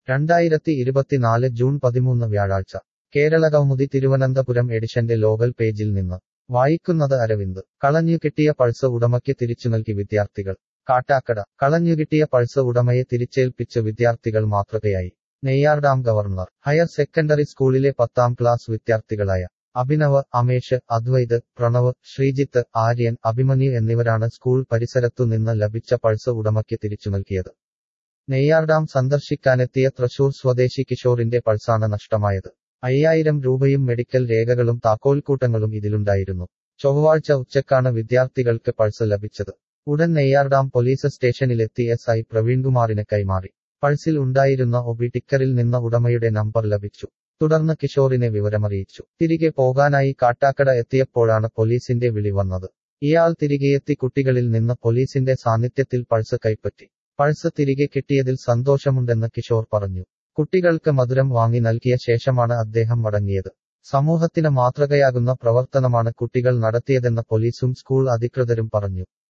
രണ്ടായിരത്തി ഇരുപത്തിനാല് ജൂൺ പതിമൂന്ന് വ്യാഴാഴ്ച കേരള കൗമുദി തിരുവനന്തപുരം എഡിഷന്റെ ലോകൽ പേജിൽ നിന്ന് വായിക്കുന്നത് അരവിന്ദ് കളഞ്ഞുകിട്ടിയ പൾസ് ഉടമയ്ക്ക് തിരിച്ചു നൽകി വിദ്യാർത്ഥികൾ കാട്ടാക്കട കളഞ്ഞുകിട്ടിയ പൾസ് ഉടമയെ തിരിച്ചേൽപ്പിച്ച് വിദ്യാർത്ഥികൾ മാതൃകയായി നെയ്യാർഡാം ഗവർണർ ഹയർ സെക്കൻഡറി സ്കൂളിലെ പത്താം ക്ലാസ് വിദ്യാർത്ഥികളായ അഭിനവ് അമേഷ് അദ്വൈത് പ്രണവ് ശ്രീജിത്ത് ആര്യൻ അഭിമന്യു എന്നിവരാണ് സ്കൂൾ പരിസരത്തു നിന്ന് ലഭിച്ച പൾസ് ഉടമയ്ക്ക് തിരിച്ചു നൽകിയത് നെയ്യാർഡാം സന്ദർശിക്കാനെത്തിയ തൃശൂർ സ്വദേശി കിഷോറിന്റെ പൾസാണ് നഷ്ടമായത് അയ്യായിരം രൂപയും മെഡിക്കൽ രേഖകളും താക്കോൽക്കൂട്ടങ്ങളും ഇതിലുണ്ടായിരുന്നു ചൊവ്വാഴ്ച ഉച്ചക്കാണ് വിദ്യാർത്ഥികൾക്ക് പൾസ് ലഭിച്ചത് ഉടൻ നെയ്യാർഡാം പോലീസ് സ്റ്റേഷനിലെത്തി എസ് ഐ പ്രവീൺകുമാറിന് കൈമാറി പൾസിൽ ഉണ്ടായിരുന്ന ഒബി ടിക്കറിൽ നിന്ന് ഉടമയുടെ നമ്പർ ലഭിച്ചു തുടർന്ന് കിഷോറിനെ വിവരമറിയിച്ചു തിരികെ പോകാനായി കാട്ടാക്കട എത്തിയപ്പോഴാണ് പോലീസിന്റെ വിളി വന്നത് ഇയാൾ തിരികെയെത്തി കുട്ടികളിൽ നിന്ന് പോലീസിന്റെ സാന്നിധ്യത്തിൽ പൾസ് കൈപ്പറ്റി പൾസ് തിരികെ കിട്ടിയതിൽ സന്തോഷമുണ്ടെന്ന് കിഷോർ പറഞ്ഞു കുട്ടികൾക്ക് മധുരം വാങ്ങി നൽകിയ ശേഷമാണ് അദ്ദേഹം മടങ്ങിയത് സമൂഹത്തിന് മാതൃകയാകുന്ന പ്രവർത്തനമാണ് കുട്ടികൾ നടത്തിയതെന്ന് പോലീസും സ്കൂൾ അധികൃതരും പറഞ്ഞു